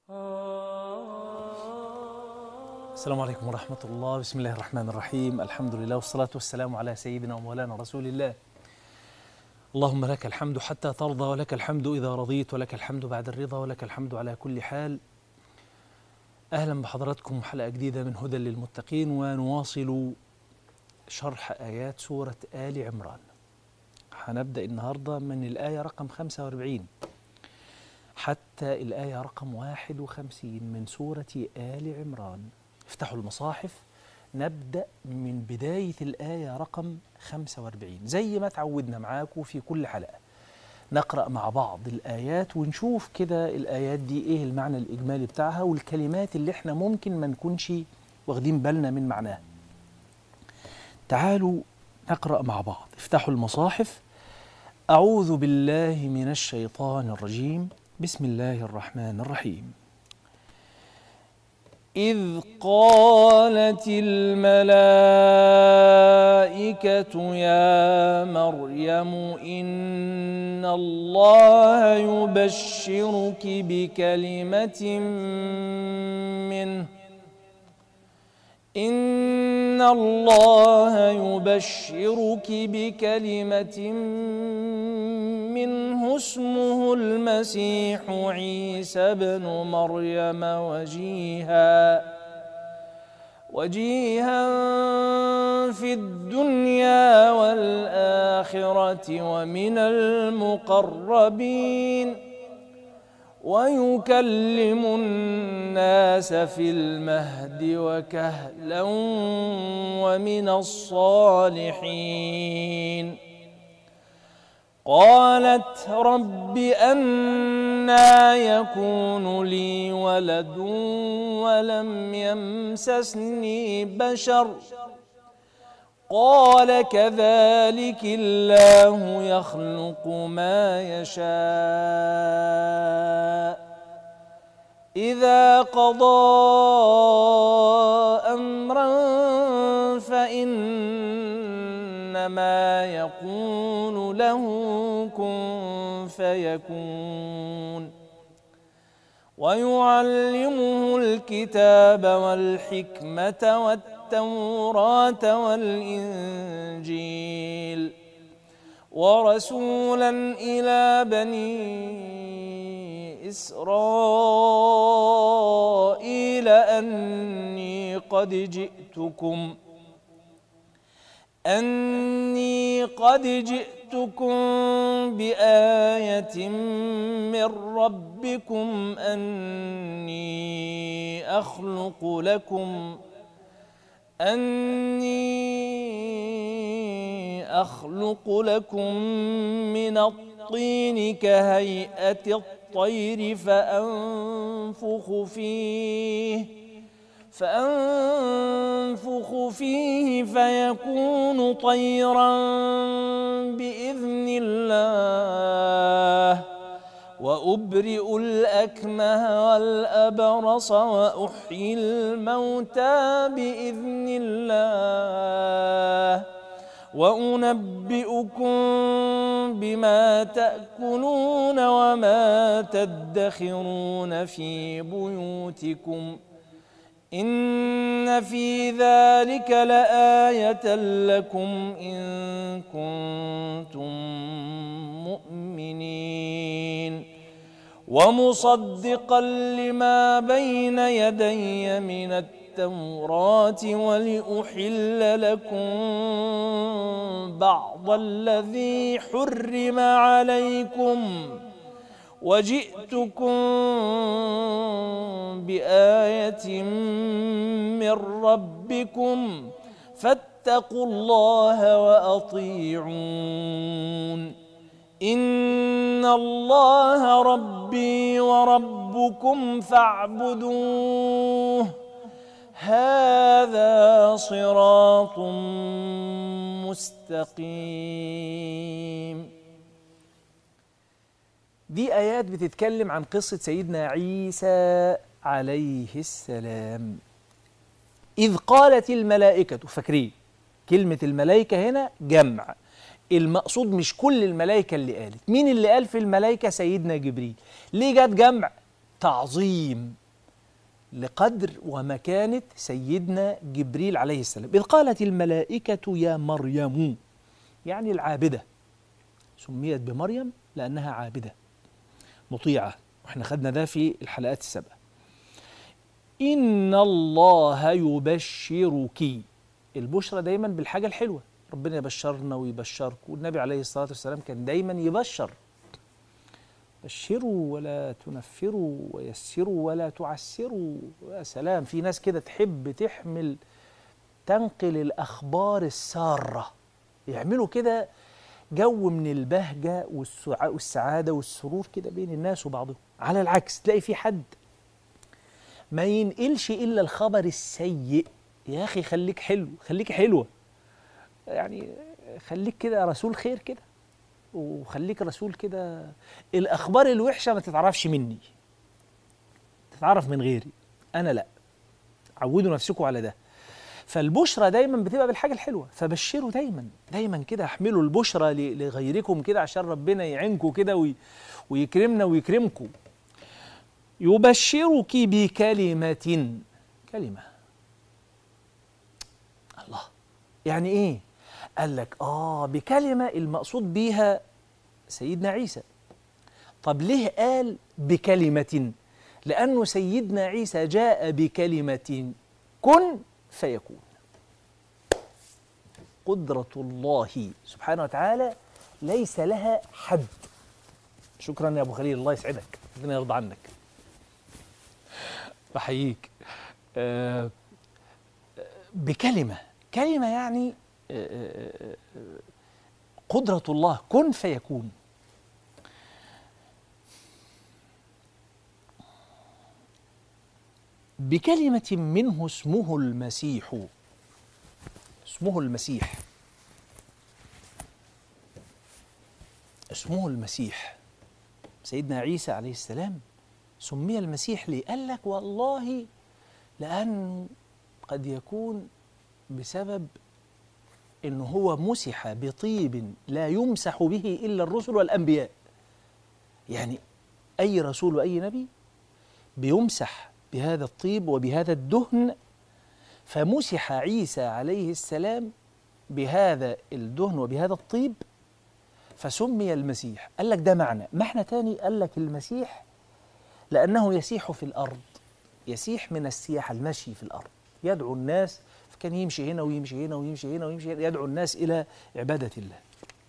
السلام عليكم ورحمة الله بسم الله الرحمن الرحيم الحمد لله والصلاة والسلام على سيدنا ومولانا رسول الله اللهم لك الحمد حتى ترضى ولك الحمد إذا رضيت ولك الحمد بعد الرضا ولك الحمد على كل حال أهلا بحضراتكم حلقة جديدة من هدى للمتقين ونواصل شرح آيات سورة آل عمران هنبدأ النهاردة من الآية رقم 45 حتى الآية رقم 51 من سورة آل عمران افتحوا المصاحف نبدأ من بداية الآية رقم 45 زي ما تعودنا معاكم في كل حلقة نقرأ مع بعض الآيات ونشوف كده الآيات دي إيه المعنى الإجمالي بتاعها والكلمات اللي إحنا ممكن ما نكونش واخدين بالنا من معناها تعالوا نقرأ مع بعض افتحوا المصاحف أعوذ بالله من الشيطان الرجيم بسم الله الرحمن الرحيم إذ قالت الملائكة يا مريم إن الله يبشرك بكلمة منه إن الله يبشرك بكلمة منه اسمه المسيح عيسى بن مريم وجيها وجيها في الدنيا والآخرة ومن المقربين ويكلم الناس في المهد وكهلا ومن الصالحين قالت رب أنا يكون لي ولد ولم يمسسني بشر قال كذلك الله يخلق ما يشاء إذا قضى أمرا فإنما يقول له كن فيكون ويعلمه الكتاب والحكمة والتوراة والإنجيل ورسولا إلى بني إسرائيل أني قد جئتكم أني قد جئتكم بآية من ربكم أني أخلق لكم أني أخلق لكم من الطين كهيئة الطير فأنفخ فيه فأنفخ فيه فيكون طيرا بإذن الله وأبرئ الأكمه والأبرص وأحيي الموتى بإذن الله وأنبئكم بما تأكلون وما تدخرون في بيوتكم إن في ذلك لآية لكم إن كنتم مؤمنين ومصدقا لما بين يدي من التوراة ولأحل لكم بعض الذي حرم عليكم وجئتكم بآية من ربكم فاتقوا الله وأطيعون إن الله ربي وربكم فاعبدوه هذا صراط مستقيم دي آيات بتتكلم عن قصة سيدنا عيسى عليه السلام إذ قالت الملائكة فاكرين كلمة الملائكة هنا جمع المقصود مش كل الملائكة اللي قالت مين اللي قال في الملائكة سيدنا جبريل ليه جت جمع تعظيم لقدر ومكانة سيدنا جبريل عليه السلام إذ قالت الملائكة يا مريم يعني العابدة سميت بمريم لأنها عابدة مطيعة واحنا خدنا ده في الحلقات السابقة إن الله يبشرك البشرى دايما بالحاجة الحلوة ربنا يبشرنا ويبشرك والنبي عليه الصلاة والسلام كان دايما يبشر بشروا ولا تنفروا ويسروا ولا تعسروا يا سلام في ناس كده تحب تحمل تنقل الأخبار السارة يعملوا كده جو من البهجة والسع- والسعادة والسرور كده بين الناس وبعضهم على العكس تلاقي في حد ما ينقلش إلا الخبر السيء يا أخي خليك حلو خليك حلوة يعني خليك كده رسول خير كده وخليك رسول كده الأخبار الوحشة ما تتعرفش مني تتعرف من غيري أنا لا عودوا نفسكم على ده فالبشرى دايما بتبقى بالحاجة الحلوة فبشروا دايما دايما كده احملوا البشرى ل- لغيركم كده عشان ربنا يعينكم كده وي- ويكرمنا ويكرمكم يبشرك بكلمة كلمة الله يعني ايه قال لك اه بكلمة المقصود بيها سيدنا عيسى طب ليه قال بكلمة لأنه سيدنا عيسى جاء بكلمة كن فيكون قدرة الله سبحانه وتعالى ليس لها حد شكرا يا أبو خليل الله يسعدك ربنا يرضى عنك بحييك آه، آه، بكلمة كلمة يعني آه، آه، آه، قدرة الله كن فيكون بكلمة منه اسمه المسيح اسمه المسيح اسمه المسيح سيدنا عيسى عليه السلام سمي المسيح ليه؟ قال لك والله لأنه قد يكون بسبب انه هو مسح بطيب لا يمسح به الا الرسل والانبياء يعني اي رسول واي نبي بيمسح بهذا الطيب وبهذا الدهن فمسح عيسى عليه السلام بهذا الدهن وبهذا الطيب فسمي المسيح قال لك ده معنى معنى تاني قال لك المسيح لأنه يسيح في الأرض يسيح من السياحة المشي في الأرض يدعو الناس كان يمشي هنا ويمشي هنا ويمشي هنا ويمشي هنا يدعو الناس إلى عبادة الله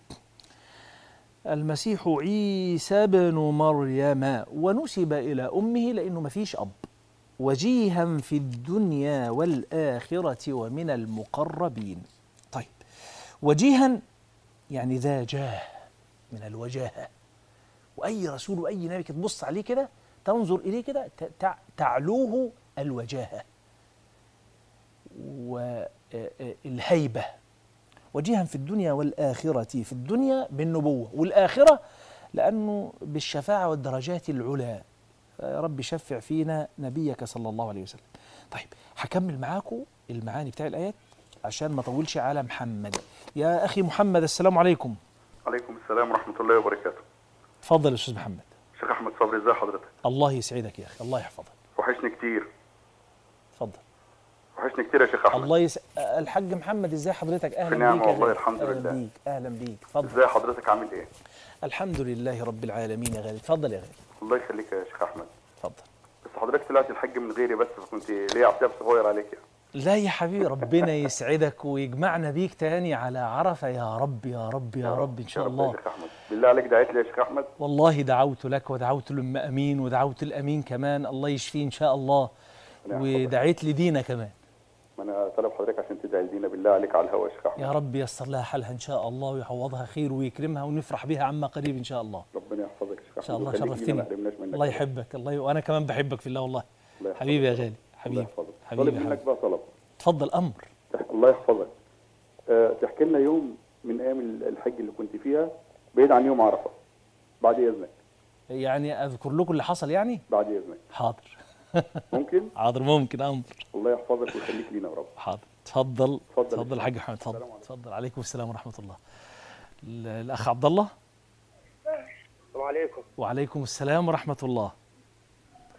المسيح عيسى بن مريم ونسب إلى أمه لأنه ما فيش أب وجيها في الدنيا والآخرة ومن المقربين طيب وجيها يعني ذا جاه من الوجاهة وأي رسول وأي نبي كده تبص عليه كده تنظر إليه كده ت- تع- تعلوه الوجاهة والهيبة وجيها في الدنيا والآخرة في الدنيا بالنبوة والآخرة لأنه بالشفاعة والدرجات العلى يا رب شفع فينا نبيك صلى الله عليه وسلم طيب هكمل معاكم المعاني بتاع الآيات عشان ما اطولش على محمد يا أخي محمد السلام عليكم عليكم السلام ورحمة الله وبركاته تفضل يا أستاذ محمد شيخ أحمد صبري ازي حضرتك الله يسعدك يا أخي الله يحفظك وحشني كتير تفضل وحشني كتير يا شيخ أحمد الله يس... الحاج محمد ازاي حضرتك اهلا في نعمة بيك يا والله غالي. الحمد اهلا لله. بيك اهلا بيك اتفضل ازاي حضرتك عامل ايه الحمد لله رب العالمين يا غالي اتفضل يا غالي الله يخليك يا شيخ أحمد اتفضل بس حضرتك طلعت الحج من غيري بس فكنت ليا عتاب صغير عليك يعني. لا يا حبيبي ربنا يسعدك ويجمعنا بيك تاني على عرفة يا رب يا رب يا رب ان شاء يا الله يا شيخ أحمد بالله عليك دعيت لي يا شيخ أحمد والله دعوت لك ودعوت لأم أمين ودعوت الأمين كمان الله يشفيه إن شاء الله نعم. ودعيت لدينا كمان ما أنا طلب حضرتك عشان تدعي لدينا بالله عليك على الهوا يا شيخ أحمد يا رب ييسر لها حالها إن شاء الله ويعوضها خير ويكرمها ونفرح بها عما قريب إن شاء الله ربنا يحفظك يا شيخ أحمد إن شاء الله ويخليك لينا، شرفتني ما حرمناش منك الله يا رب. يحبك الله ي... وأنا كمان بحبك في الله والله الله يحفظك. حبيبي يا غالي الله حبيبي يحفظك حبيبي طالب يا منك حبيبي. بقى طلب اتفضل أمر تح- الله يحفظك أه تحكي لنا يوم من ايام ال- الحج اللي كنت فيها بعيد عن يوم عرفه بعد اذنك يعني أذكر لكم اللي حصل يعني بعد اذنك حاضر ممكن حاضر ممكن أمر الله يحفظك ويخليك لينا يا رب حاضر تفضل اتفضل. تفضل يا حاج محمد تفضل السلام عليكم. تفضل عليكم السلام ورحمة الله ال- الأخ عبد الله السلام عليكم وعليكم السلام ورحمة الله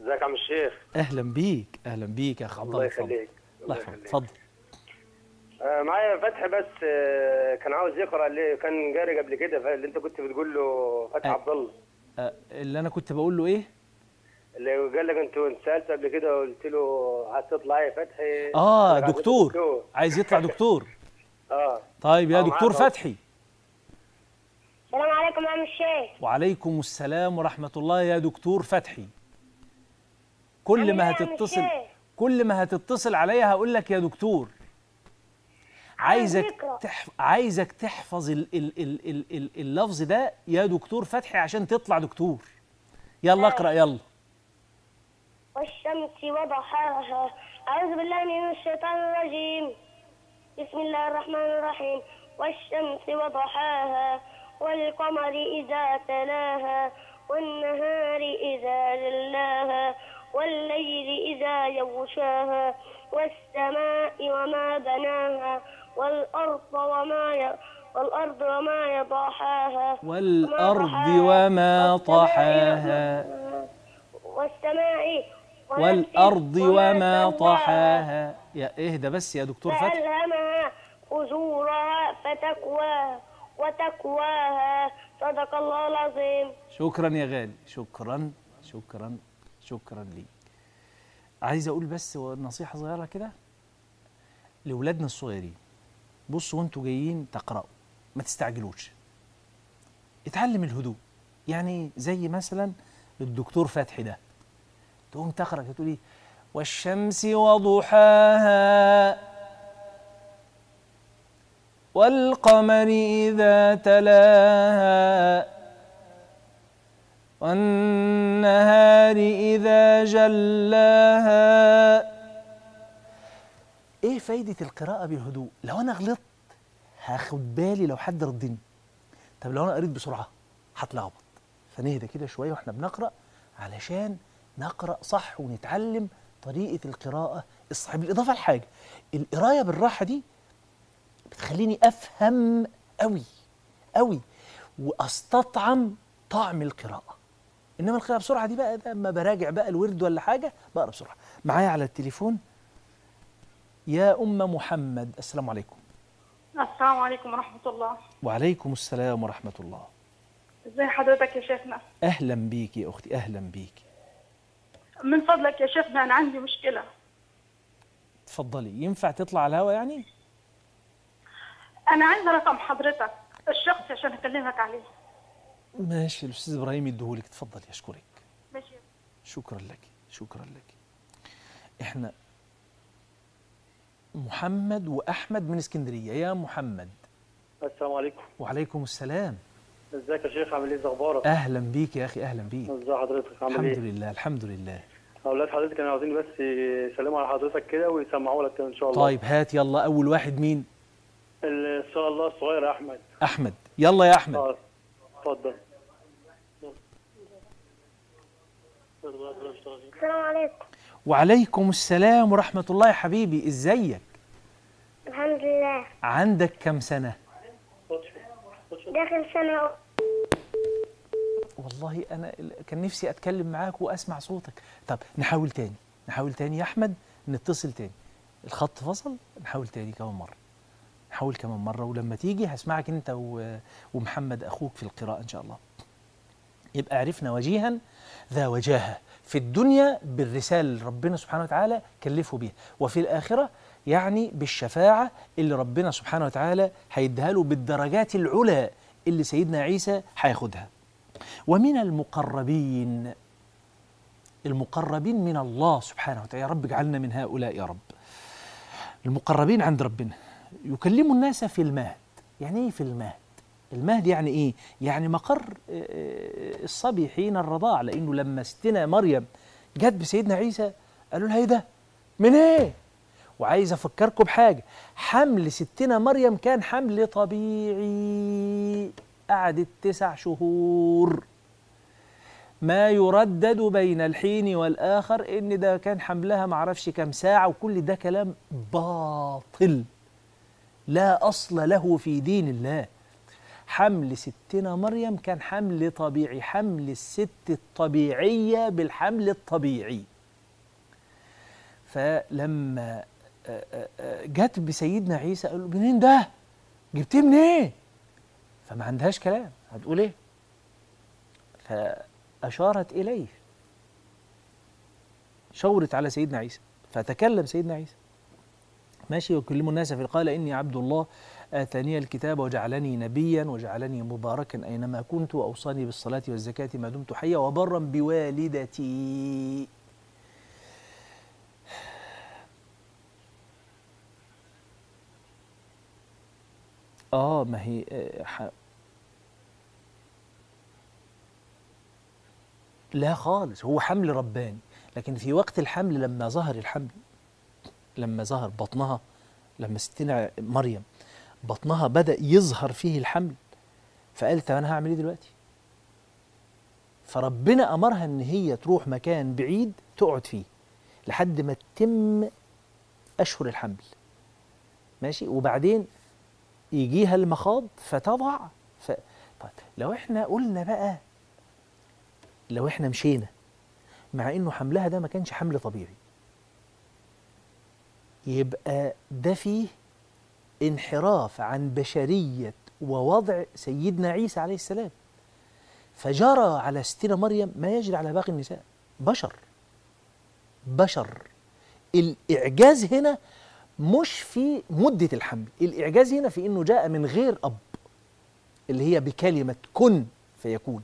ازيك يا عم الشيخ اهلا بيك اهلا بيك يا اخ عبد الله الله اتفضل. يخليك الله يحفظك اتفضل آه معايا فتح بس آه كان عاوز يقرا اللي كان جاري قبل كده اللي انت كنت بتقول له فتح آه. عبد الله آه، اللي انا كنت بقول له ايه اللي قال لك انت انت سالت قبل كده قلت له هتطلع ايه فتحي اه قال لك عايز دكتور عايز يطلع دكتور اه طيب يا آه، دكتور معاك أهو. فتحي السلام عليكم يا عم الشيخ وعليكم السلام ورحمة الله يا دكتور فتحي كل عامل ما إيه يا عم هتتصل الشيخ؟ كل ما هتتصل عليا هقول لك يا دكتور عايزك ذكرى. تحف... عايزك تحفظ ال... ال... ال... ال... ال... اللفظ ده يا دكتور فتحي عشان تطلع دكتور يلا اقرأ يلا والشمس وضحاها أعوذ بالله من الشيطان الرجيم بسم الله الرحمن الرحيم والشمس وضحاها والقمر إذا تلاها والنهار إذا جلاها والليل إذا يغشاها والسماء وما بناها والأرض وما ي... والأرض وما يضحاها والأرض وما طحاها والسماء ونفس والأرض وما سواها. طحاها يا اهدى بس يا دكتور فتحي فألهمها فجورها فتقواها وتقواها صدق الله العظيم شكرا يا غالي شكرا شكرا شكرا ليك عايز اقول بس نصيحه صغيره كده لاولادنا الصغيرين بصوا وانتوا جايين تقراوا ما تستعجلوش اتعلم الهدوء يعني زي مثلا الدكتور فتحي ده تقوم تقرا كده تقول ايه والشمس وضحاها والقمر اذا تلاها والنهار إذا جلاها إيه فايدة القراءة بالهدوء؟ لو أنا غلطت هاخد بالي لو حد ردني طب لو أنا قريت بسرعة هتلخبط فنهدى كده شوية وإحنا بنقرأ علشان نقرأ صح ونتعلم طريقة القراءة الصح بالإضافة لحاجة القراية بالراحة دي بتخليني أفهم أوي أوي وأستطعم طعم القراءة انما القراءه بسرعه دي بقى ده اما براجع بقى الورد ولا حاجه بقرا بسرعه معايا على التليفون يا ام محمد السلام عليكم السلام عليكم ورحمة الله وعليكم السلام ورحمه الله ازي حضرتك يا شيخنا اهلا بيك يا اختي اهلا بيك من فضلك يا شيخنا أنا عندي مشكلة اتفضلي ينفع تطلع على الهوا يعني أنا عايزة رقم حضرتك الشخص عشان أكلمك عليه ماشي الاستاذ ابراهيم يديهولك اتفضلي اشكرك ماشي شكرا لك شكرا لك احنا محمد واحمد من اسكندريه يا محمد السلام عليكم وعليكم السلام ازيك يا شيخ عامل ايه اخبارك اهلا بيك يا اخي اهلا بيك ازي حضرتك عامل الحمد ايه لله الحمد لله اولاد حضرتك كانوا عاوزين بس يسلموا على حضرتك كده ويسمعوا لك ان شاء الله طيب هات يلا اول واحد مين ان شاء الله الصغير يا احمد احمد يلا يا احمد اه اتفضل السلام عليكم وعليكم السلام ورحمه الله يا حبيبي ازيك الحمد لله عندك كم سنه داخل سنة والله انا ال- كان نفسي اتكلم معاك واسمع صوتك طب نحاول تاني نحاول تاني يا احمد نتصل تاني الخط فصل نحاول تاني كمان مره نحاول كمان مره ولما تيجي هسمعك انت و- ومحمد اخوك في القراءه ان شاء الله يبقى عرفنا وجيها ذا وجاهه في الدنيا بالرسالة اللي ربنا سبحانه وتعالى كلفه بيها وفي الآخرة يعني بالشفاعة اللي ربنا سبحانه وتعالى هيديها له بالدرجات العلى اللي سيدنا عيسى هياخدها ومن المقربين المقربين من الله سبحانه وتعالى يا رب اجعلنا من هؤلاء يا رب المقربين عند ربنا يكلموا الناس في المهد يعني ايه في المهد المهد يعني ايه يعني مقر آه، آه، الصبي حين الرضاع لانه لما ستنا مريم جت بسيدنا عيسى قالوا لها ايه ده من ايه وعايز افكركم بحاجه حمل ستنا مريم كان حمل طبيعي قعدت تسع شهور ما يردد بين الحين والآخر إن ده كان حملها معرفش كام ساعة وكل ده كلام باطل لا أصل له في دين الله حمل ستنا مريم كان حمل طبيعي حمل الست الطبيعية بالحمل الطبيعي فلما آه، آه، آه، جت بسيدنا عيسى قالوا منين ده جبتيه منين فما عندهاش كلام هتقول ايه فأشارت إليه شورت على سيدنا عيسى فتكلم سيدنا عيسى ماشي ويكلم الناس في قال إني عبد الله آتاني الكتاب وجعلني نبيا وجعلني مباركا أينما كنت وأوصاني بالصلاة والزكاة ما دمت حيا وبرا بوالدتي آه ما هي آه، ح- لا خالص هو حمل رباني لكن في وقت الحمل لما ظهر الحمل لما ظهر بطنها لما ستنا مريم بطنها بدأ يظهر فيه الحمل فقالت طب انا هعمل ايه دلوقتي فربنا امرها ان هي تروح مكان بعيد تقعد فيه لحد ما تتم اشهر الحمل ماشي وبعدين يجيها المخاض فتضع ف... طيب لو احنا قلنا بقى لو احنا مشينا مع انه حملها ده ما كانش حمل طبيعي يبقى ده فيه انحراف عن بشرية ووضع سيدنا عيسى عليه السلام فجرى على ستنا مريم ما يجري على باقي النساء بشر بشر الإعجاز هنا مش في مدة الحمل الإعجاز هنا في أنه جاء من غير أب اللي هي بكلمة كن فيكون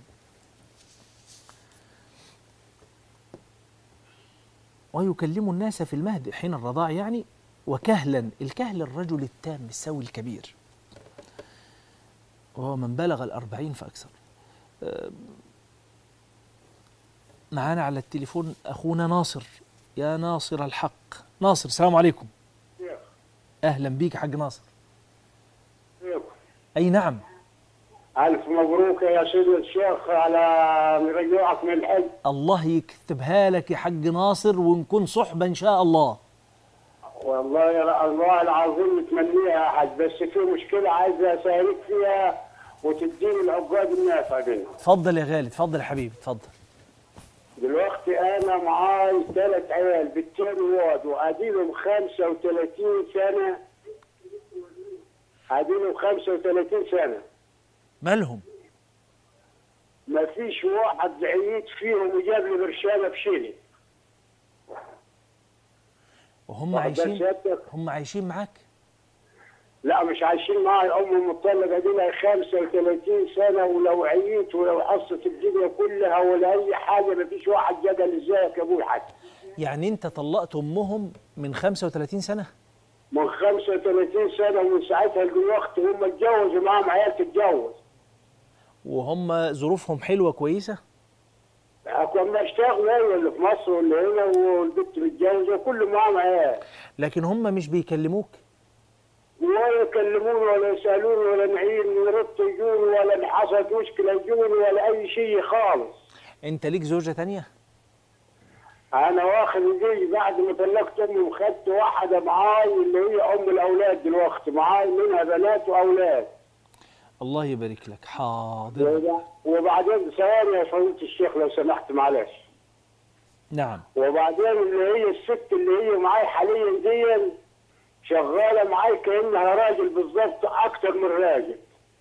ويكلم الناس في المهد حين الرضاع يعني وكهلا الكهل الرجل التام السوي الكبير وهو من بلغ الأربعين فأكثر آه، معانا على التليفون أخونا ناصر يا ناصر الحق ناصر السلام عليكم أهلا بيك حاج ناصر أي نعم ألف مبروك يا سيدي الشيخ على رجوعك من الحج الله يكتبها لك يا حاج ناصر ونكون صحبة إن شاء الله والله يا الله العظيم متمنيها يا حاج بس في مشكلة عايز أسألك فيها وتديني العقاد النافع منها اتفضل يا غالي اتفضل يا حبيبي اتفضل دلوقتي أنا معاي ثلاث عيال بنتين وواد وأديلهم 35 سنة أديلهم 35 سنة مالهم ما فيش واحد عييت فيهم وجاب لي برشامة بشيلي وهم واحد عايشين بس يدك. هم عايشين معاك لا مش عايشين معي أم مطلقة دي لها 35 سنة ولو عييت ولو حصت الدنيا كلها ولا أي حاجة ما فيش واحد جدل إزيك يا أبوي حاج يعني انت طلقت امهم من 35 سنه من 35 سنة ومن ساعتها لدلوقتي هم اتجوزوا معاهم عيال تتجوز وهم ظروفهم حلوه كويسه كنا اشتغلوا أيوة اللي في مصر واللي هنا والبنت متجوزة وكل معاهم عيال لكن هم مش بيكلموك ولا يكلموني ولا يسألوني ولا نعين نرد يجوني ولا إن حصلت مشكلة يجوني ولا أي شيء خالص انت ليك زوجه تانية انا واخد دي بعد ما طلقت امي وخدت واحده معاي اللي هي ام الاولاد دلوقتي معاي منها بنات واولاد الله يبارك لك حاضر وب- وبعدين ثواني يا فضيله الشيخ لو سمحت معلش نعم وبعدين اللي هي الست اللي هي معاي حاليا دي شغاله معاي كانها راجل بالظبط اكتر من راجل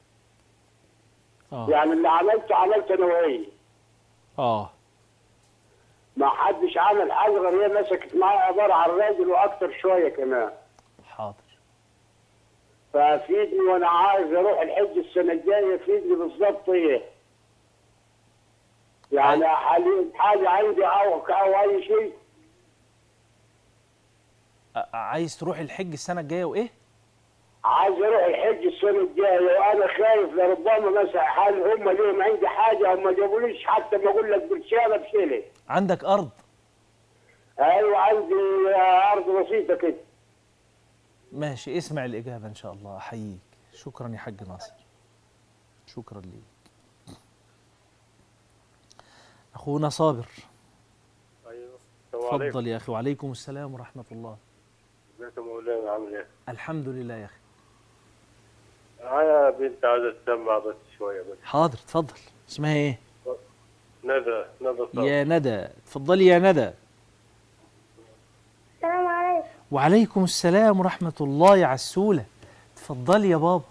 اه يعني اللي عملته عملته انا وهي اه ما حدش عمل حاجه غير هي مسكت معايا عباره عن راجل واكتر شويه كمان حاضر فافيدني وانا عايز اروح الحج السنه الجايه فيدني بالظبط ايه يعني حاليا حاجه عندي او او اي شيء ع- عايز تروح الحج السنه الجايه وايه عايز اروح الحج السنه الجايه وانا خايف لربما مثلا حال هم ليهم عندي حاجه هم ما جابوليش حتى ما اقول لك برشامه بشيلي عندك ارض ايوه عندي آه، ارض بسيطه كده ماشي اسمع الاجابه ان شاء الله احييك شكرا يا حاج ناصر شكرا ليك اخونا صابر ايوه السلام عليكم اتفضل يا اخي وعليكم السلام ورحمه الله ازيك يا مولانا عامل ايه؟ الحمد لله يا اخي معايا بنت عايزة تسمع بس شوية بس حاضر اتفضل اسمها ايه ندى ندى صبري يا ندى اتفضلي يا ندى السلام عليكم وعليكم السلام ورحمة الله يا عسولة اتفضلي يا بابا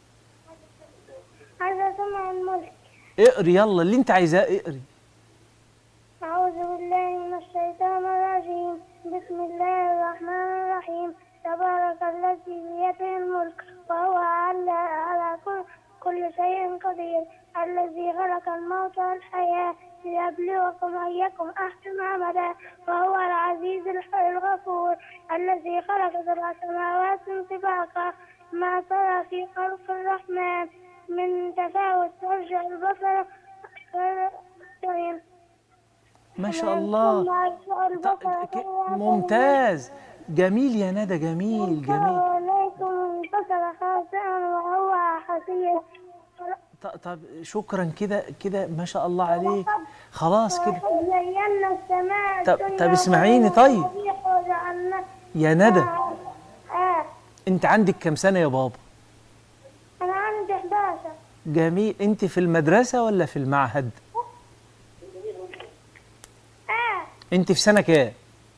عايزة أسمع الملك اقري يلا اللي انت عايزاه اقري أعوذ بالله من الشيطان الرجيم بسم الله الرحمن الرحيم تبارك الذي بيده الملك وهو على على كل, كل شيء قدير الذي خلق الموت والحياة ليبلوكم أيكم أحسن عملا وهو العزيز الح- الغفور الذي خلق سبع سماوات طباقا ما ترى في خلق الرحمن من تفاوت ترجع البصر أكثر ما شاء الله ط- ك- ممتاز جميل يا ندى جميل جميل عليكم انتصر خاسئا وهو حسير ط- طب شكرا كده كده ما شاء الله عليك خلاص كده زينا السماء طب- الدنيا طب اسمعيني طيب. بمصابيح وجعلنا يا ندى اه انت عندك كام سنة يا بابا انا عندي 11 جميل انت في المدرسة ولا في المعهد اه انت في سنة كام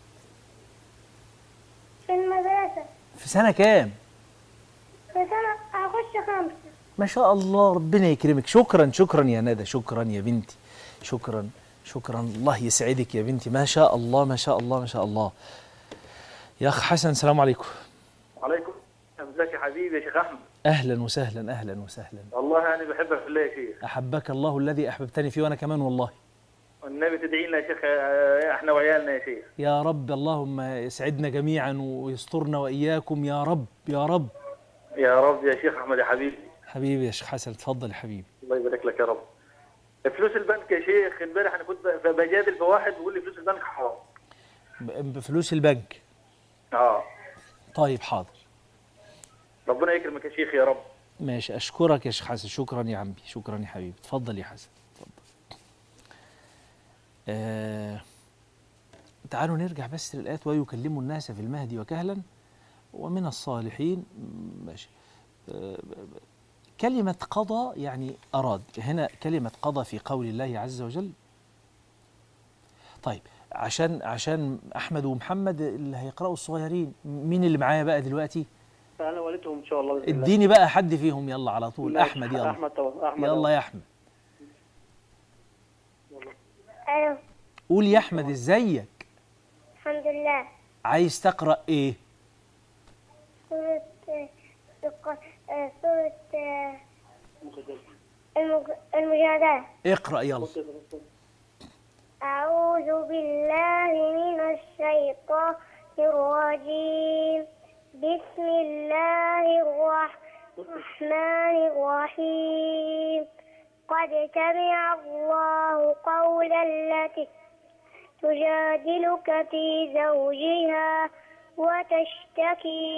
في المدرسة في سنة كام في سنة هخش خمسة ما شاء الله ربنا يكرمك شكرا شكرا يا ندى شكرا يا بنتي شكرا شكرا الله يسعدك يا بنتي ما شاء الله ما شاء الله ما شاء الله يا اخ حسن السلام عليكم عليكم ازيك يا حبيبي يا شيخ احمد اهلا وسهلا اهلا وسهلا والله انا بحبك في الله يا شيخ احبك الله الذي احببتني فيه وانا كمان والله والنبي تدعي لنا يا شيخ آه، احنا وعيالنا يا شيخ يا رب اللهم يسعدنا جميعا ويسترنا واياكم يا رب يا رب يا رب يا شيخ احمد يا حبيبي حبيبي يا شيخ حسن اتفضل يا حبيبي الله يبارك لك يا رب فلوس البنك يا شيخ امبارح انا كنت ب- بجادل في واحد بيقول لي فلوس البنك حرام ب- بفلوس البنك اه طيب حاضر ربنا يكرمك يا شيخ يا رب ماشي اشكرك يا شيخ حسن شكرا يا عمي شكرا يا حبيبي اتفضل يا حسن اتفضل آه تعالوا نرجع بس للآيات ويكلم الناس في المهدي وكهلا ومن الصالحين م- ماشي آه ب- ب- كلمة قضى يعني أراد هنا كلمة قضى في قول الله عز وجل طيب عشان عشان أحمد ومحمد اللي هيقرأوا الصغيرين مين اللي معايا بقى دلوقتي انا والدهم ان شاء الله بإذن الله. اديني بقى حد فيهم يلا على طول ماشي. أحمد يلا احمد طبعا احمد يلا يا احمد الو قول يا احمد ازيك الحمد لله عايز تقرا ايه سورة آه، سق- آه، سورة آه، المج- المجادلة اقرا يلا أعوذ بالله من الشيطان الرجيم بسم الله الرحمن الرحيم قد سمع الله قول التي تجادلك في زوجها وتشتكي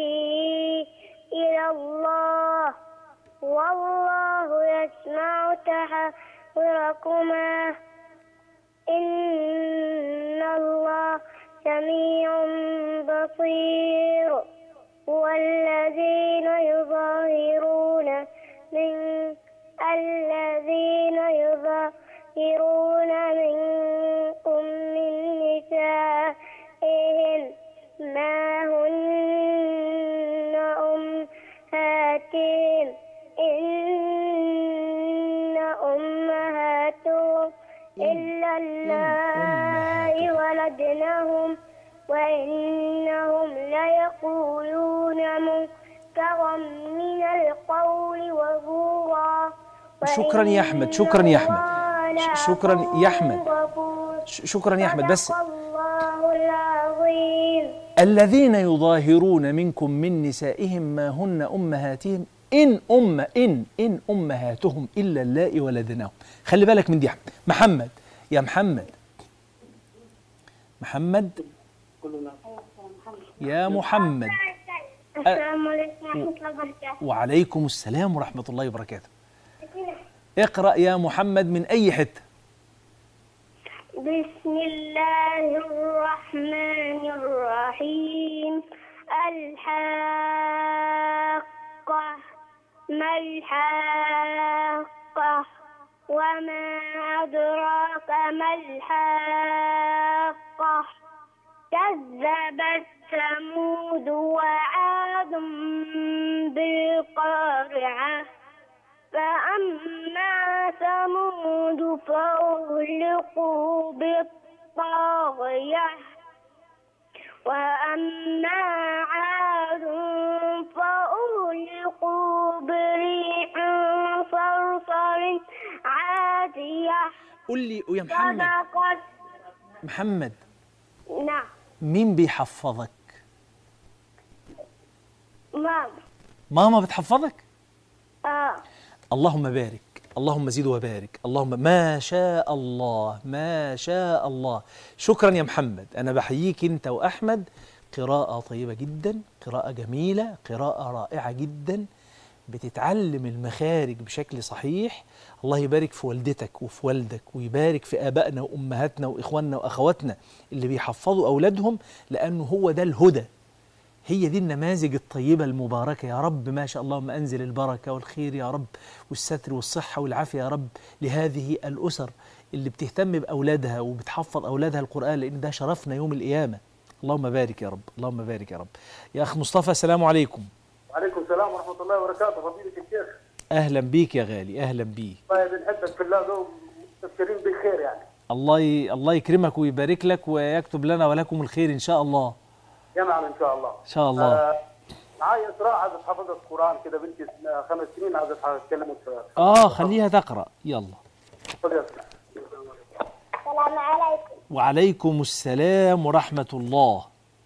إلى الله والله يسمع تحاوركما إن الله سميع بصير والذين يظاهرون من الذين يظاهرون منكم من نسائهم ما هن أمهاتهم إن أمهاتهم إلا الله ولدنهم وإنهم ليقولون منكرا من القول وزورا شكرا يا أحمد، شكرا يا أحمد. وإن الله ش- شكرا يا أحمد. لغفور. ش- شكرا يا احمد بس صدق الله العظيم الذين يظاهرون منكم من نسائهم ما هن امهاتهم ان ام ان ان امهاتهم الا اللائي ولدناهم خلي بالك من دي يا أحمد. محمد يا محمد محمد يا محمد السلام عليكم ورحمة الله وبركاته وعليكم السلام ورحمه الله وبركاته اقرا يا محمد من اي حته بسم الله الرحمن الرحيم الحاقة ما الحاقة وما أدراك ما الحاقة كذبت ثمود وعاد بالقارعة فأما ثمود فأهلكوا بالطاغية وأما عاد فأهلكوا بريح صرصر عاتية قول لي يا محمد صدقت محمد نعم مين بيحفظك ماما ماما بتحفظك آه اللهم بارك اللهم زد وبارك اللهم ما شاء الله ما شاء الله شكرا يا محمد أنا بحييك أنت وأحمد قراءة طيبة جدا قراءة جميلة قراءة رائعة جدا بتتعلم المخارج بشكل صحيح الله يبارك في والدتك وفي والدك ويبارك في آبائنا وأمهاتنا وإخواننا وأخواتنا اللي بيحفظوا أولادهم لأنه هو ده الهدى هي دي النماذج الطيبة المباركة يا رب ما شاء الله ما أنزل البركة والخير يا رب والستر والصحة والعافية يا رب لهذه الأسر اللي بتهتم بأولادها وبتحفظ أولادها القرآن لأن ده شرفنا يوم القيامة اللهم بارك يا رب اللهم بارك يا رب يا أخ مصطفى السلام عليكم وعليكم السلام ورحمه الله وبركاته فضيله الشيخ أهلا بيك يا غالي أهلا بيك والله بنحبك في الله ده ومستبشرين بالخير يعني الله ي... الله يكرمك ويبارك لك ويكتب لنا ولكم الخير إن شاء الله جمعا ان شاء الله إن شاء الله آه، معايا اسراء عايزه تحفظ القران كده بنتي اسمها خمس سنين عايزه تكلمك في آه خليها تقرأ يلا خذ يا اسماء السلام عليكم وعليكم السلام ورحمة الله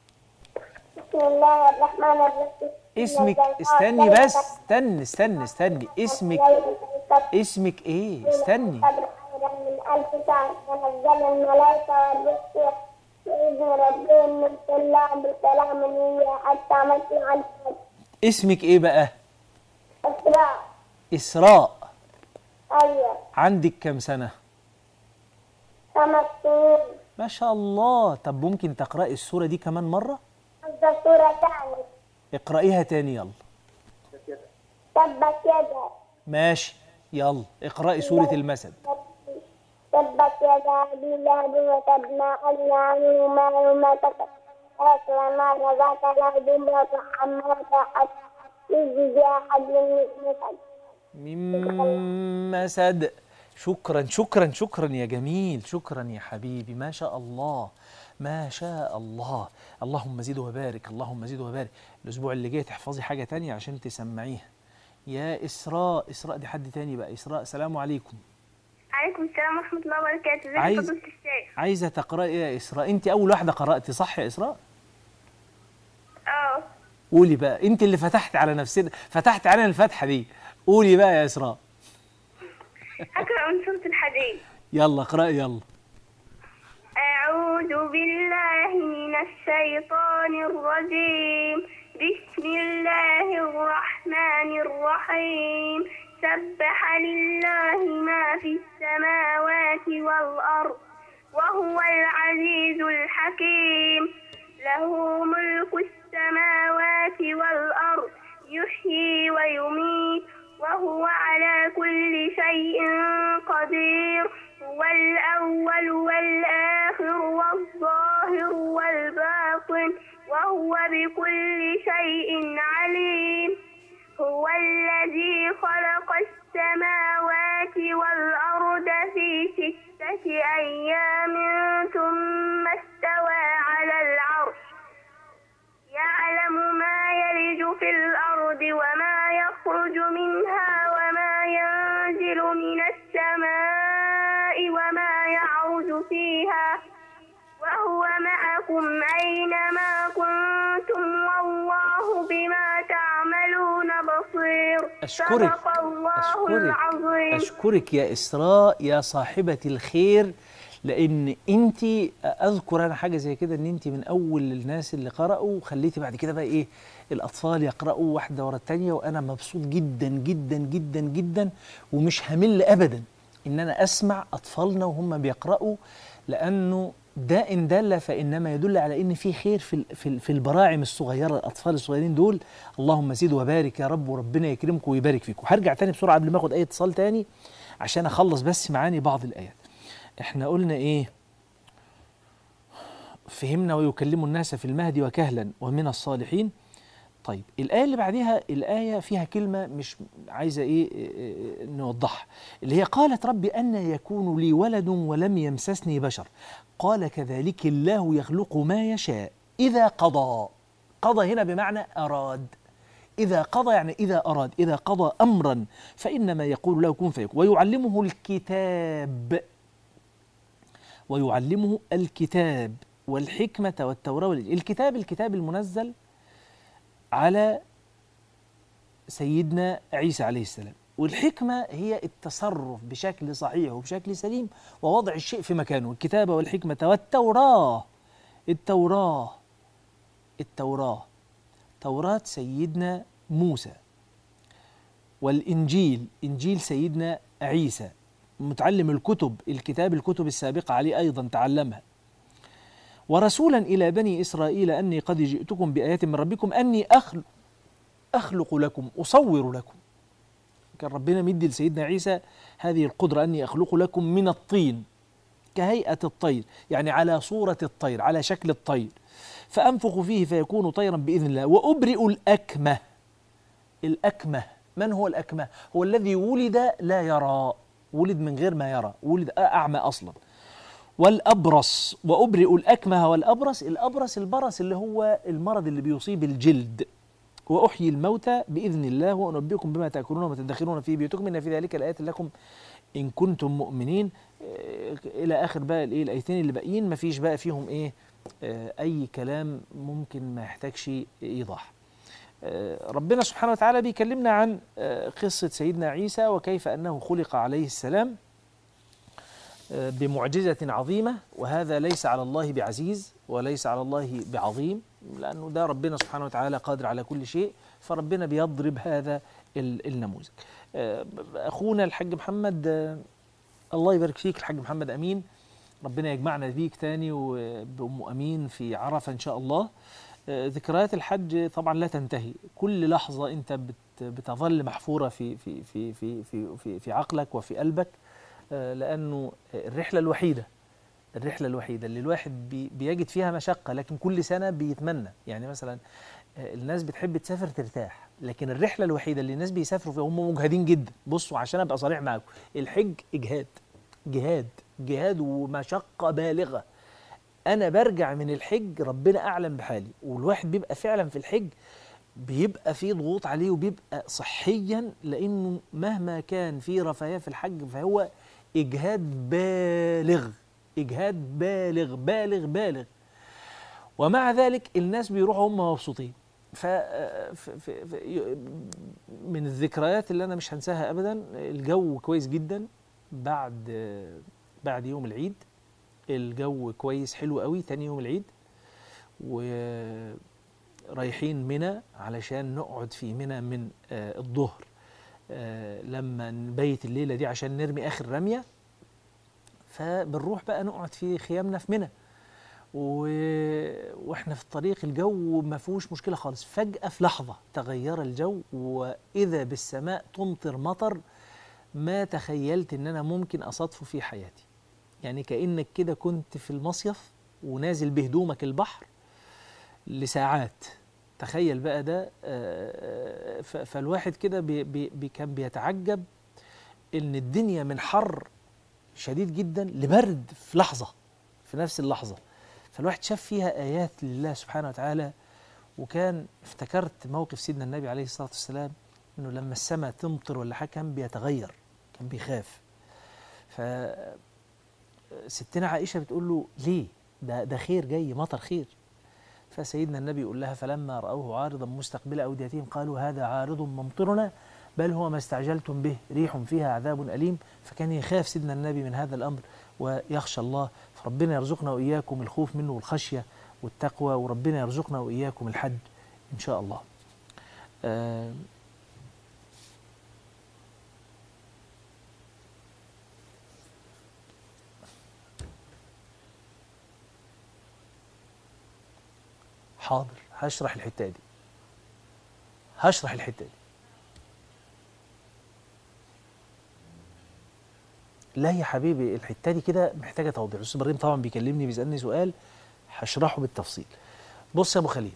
بسم الله الرحمن الرحيم اسمك استني بس استني استني استني اسمك اسمك ايه استني قبل خيرا من ألف شهر تنزل الملائكة والروح بإذن ربهم من كل أمر سلام هي حتى مطلع الفجر اسمك ايه بقى إسراء اسراء أيوة عندك كم سنة خمس سنين ما شاء الله طب ممكن تقرأي السورة دي كمان مرة هذا سورة ثانية اقرأيها تاني يلا تبت يدا ماشي يلا اقرأي سورة المسد تبت يدا أبي لهب وتب ما أغنى عنه ماله ما كسب أصلا ما ذاك له دنيا وحمى حتى يجزي أحد من مثل من مسد شكرا شكرا شكرا يا جميل شكرا يا حبيبي ما شاء الله ما شاء الله اللهم زد وبارك اللهم زد وبارك الاسبوع اللي جاي تحفظي حاجه تانية عشان تسمعيها يا اسراء اسراء دي حد تاني بقى اسراء سلام عليكم عليكم السلام ورحمة الله وبركاته ازيك عايز- يا فضيلة الشيخ عايزه تقراي ايه يا اسراء انت اول واحده قراتي صح يا اسراء اه قولي بقى انت اللي فتحت على نفسنا فتحت علينا الفتحه دي قولي بقى يا اسراء أقرأ من سورة الحديد يلا اقراي يلا أعوذ بالله من الشيطان الرجيم بسم الله الرحمن الرحيم سبح لله ما في السماوات والأرض وهو العزيز الحكيم له ملك السماوات والأرض يحيي ويميت وهو على كل شيء قدير هو الأول والآخر والظاهر والباطن وهو بكل شيء عليم هو الذي خلق السماوات والأرض في ستة أيام ثم استوى على العرش يعلم ما يلج في الأرض وما يخرج منها وما ينزل من السماء وما يعرج فيها وهو معكم أينما كنتم والله بما تعملون بصير أشكرك صدق الله أشكرك العظيم أشكرك يا إسراء يا صاحبة الخير لأن أنت أذكر أنا حاجة زي كده أن أنت من أول الناس اللي قرأوا وخليتي بعد كده بقى إيه الأطفال يقرأوا واحدة ورا التانية وأنا مبسوط جدا جدا جدا جدا ومش همل أبدا إن أنا أسمع أطفالنا وهم بيقرأوا لأنه ده إن دل فإنما يدل على إن في خير في ال- في ال- في البراعم الصغيرة الأطفال الصغيرين دول اللهم زد وبارك يا رب وربنا يكرمكم ويبارك فيكم هرجع تاني بسرعة قبل ما آخد أي اتصال تاني عشان أخلص بس معاني بعض الآيات إحنا قلنا إيه فهمنا ويكلم الناس في المهد وكهلا ومن الصالحين طيب الآية اللي بعدها الآية فيها كلمة مش عايزة إيه إيه، إيه، نوضحها اللي هي قالت ربي أن يكون لي ولد ولم يمسسني بشر قال كذلك الله يخلق ما يشاء إذا قضى قضى هنا بمعنى أراد إذا قضى يعني إذا أراد إذا قضى أمرا فإنما يقول له كن فيكون ويعلمه الكتاب ويعلمه الكتاب والحكمة والتوراة والإنجيل الكتاب الكتاب المنزل على سيدنا عيسى عليه السلام والحكمة هي التصرف بشكل صحيح وبشكل سليم ووضع الشيء في مكانه الكتابة والحكمة والتوراة التوراة التوراة توراة سيدنا موسى والإنجيل إنجيل سيدنا عيسى متعلم الكتب الكتاب الكتب السابقة عليه أيضا تعلمها ورسولا إلى بني إسرائيل أني قد جئتكم بآيات من ربكم أني أخلق أخلق لكم أصور لكم كان ربنا مدي لسيدنا عيسى هذه القدرة أني أخلق لكم من الطين كهيئة الطير يعني على صورة الطير على شكل الطير فأنفخ فيه فيكون طيرا بإذن الله وأبرئ الأكمة الأكمة من هو الأكمة؟ هو الذي ولد لا يرى ولد من غير ما يرى ولد أعمى أصلا والأبرص وأبرئ الأكمه والأبرص الأبرص البرص اللي هو المرض اللي بيصيب الجلد وأحيي الموتى بإذن الله وأنبئكم بما تأكلون وما تدخرون في بيوتكم إن في ذلك الآيات لكم إن كنتم مؤمنين آه، إلى آخر بقى الإيه الآيتين اللي باقيين ما فيش بقى فيهم إيه آه، أي كلام ممكن ما يحتاجش إيضاح آه، ربنا سبحانه وتعالى بيكلمنا عن آه، قصة سيدنا عيسى وكيف أنه خلق عليه السلام آه، بمعجزة عظيمة وهذا ليس على الله بعزيز وليس على الله بعظيم لأنه ده ربنا سبحانه وتعالى قادر على كل شيء فربنا بيضرب هذا ال- النموذج آه، أخونا الحاج محمد آه، الله يبارك فيك الحاج محمد أمين ربنا يجمعنا بيك تاني وبأم أمين في عرفة إن شاء الله آه، ذكريات الحج طبعا لا تنتهي كل لحظة أنت بت- بتظل محفورة في في في في في في, في عقلك وفي قلبك آه، لأنه الرحلة الوحيدة الرحلة الوحيدة اللي الواحد بي بيجد فيها مشقة لكن كل سنة بيتمنى يعني مثلا آه، الناس بتحب تسافر ترتاح لكن الرحلة الوحيدة اللي الناس بيسافروا فيها هم مجهدين جدا بصوا عشان أبقى صريح معاكم الحج إجهاد جهاد جهاد ومشقة بالغة أنا برجع من الحج ربنا أعلم بحالي والواحد بيبقى فعلا في الحج بيبقى في ضغوط عليه وبيبقى صحيا لأنه مهما كان في رفاهية في الحج فهو إجهاد بالغ إجهاد بالغ بالغ بالغ ومع ذلك الناس بيروحوا هم مبسوطين ف ف- ف- ف- من الذكريات اللي انا مش هنساها ابدا الجو كويس جدا بعد بعد يوم العيد الجو كويس حلو قوي تاني يوم العيد ورايحين منى علشان نقعد في منى من آه، الظهر آه، لما نبيت الليله دي عشان نرمي اخر رميه فبنروح بقى نقعد في خيامنا في منى و... واحنا في الطريق الجو ما فيهوش مشكله خالص فجاه في لحظه تغير الجو واذا بالسماء تمطر مطر ما تخيلت ان انا ممكن اصادفه في حياتي يعني كانك كده كنت في المصيف ونازل بهدومك البحر لساعات تخيل بقى ده آه، ف- فالواحد كده بي بي بي كان بيتعجب ان الدنيا من حر شديد جدا لبرد في لحظه في نفس اللحظه فالواحد شاف فيها ايات لله سبحانه وتعالى وكان افتكرت موقف سيدنا النبي عليه الصلاه والسلام انه لما السماء تمطر ولا حاجه كان بيتغير كان بيخاف ف ستنا عائشه بتقول له ليه ده ده خير جاي مطر خير فسيدنا النبي يقول لها فلما راوه عارضا مستقبل اوديتهم قالوا هذا عارض ممطرنا بل هو ما استعجلتم به ريح فيها عذاب اليم فكان يخاف سيدنا النبي من هذا الامر ويخشى الله فربنا يرزقنا واياكم الخوف منه والخشيه والتقوى وربنا يرزقنا واياكم الحج ان شاء الله. آه حاضر هشرح الحته دي هشرح الحته دي لا يا حبيبي الحته دي كده محتاجه توضيح الاستاذ ابراهيم طبعا بيكلمني بيسالني سؤال هشرحه بالتفصيل بص يا ابو خليل